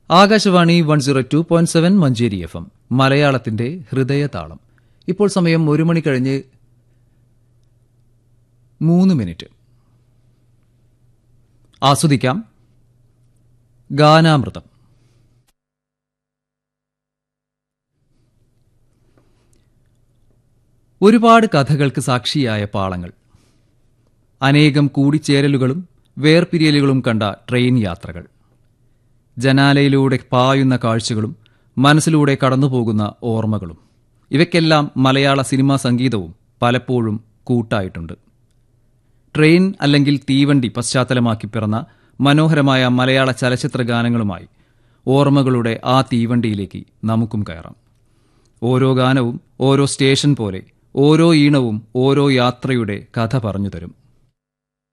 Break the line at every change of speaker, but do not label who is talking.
Akashvani one zero two point seven Manjeri F M മലയാളത്തിന്റെ ഹൃദയതാളം ഇപ്പോൾ സമയം ഒരു മണി കഴിഞ്ഞ് മൂന്ന് മിനിറ്റ് ആസ്വദിക്കാം ഗാനാമൃതം ഒരുപാട് കഥകൾക്ക് സാക്ഷിയായ പാളങ്ങൾ അനേകം കൂടിച്ചേരലുകളും വേർപിരിയലുകളും കണ്ട ട്രെയിൻ യാത്രകൾ ജനാലയിലൂടെ പായുന്ന കാഴ്ചകളും മനസ്സിലൂടെ കടന്നുപോകുന്ന ഓർമ്മകളും ഇവയ്ക്കെല്ലാം മലയാള സിനിമാ സംഗീതവും പലപ്പോഴും കൂട്ടായിട്ടുണ്ട് ട്രെയിൻ അല്ലെങ്കിൽ തീവണ്ടി പശ്ചാത്തലമാക്കി പിറന്ന മനോഹരമായ മലയാള ചലച്ചിത്ര ഗാനങ്ങളുമായി ഓർമ്മകളുടെ ആ തീവണ്ടിയിലേക്ക് നമുക്കും കയറാം ഓരോ ഗാനവും ഓരോ സ്റ്റേഷൻ പോലെ ഓരോ ഈണവും ഓരോ യാത്രയുടെ കഥ പറഞ്ഞു തരും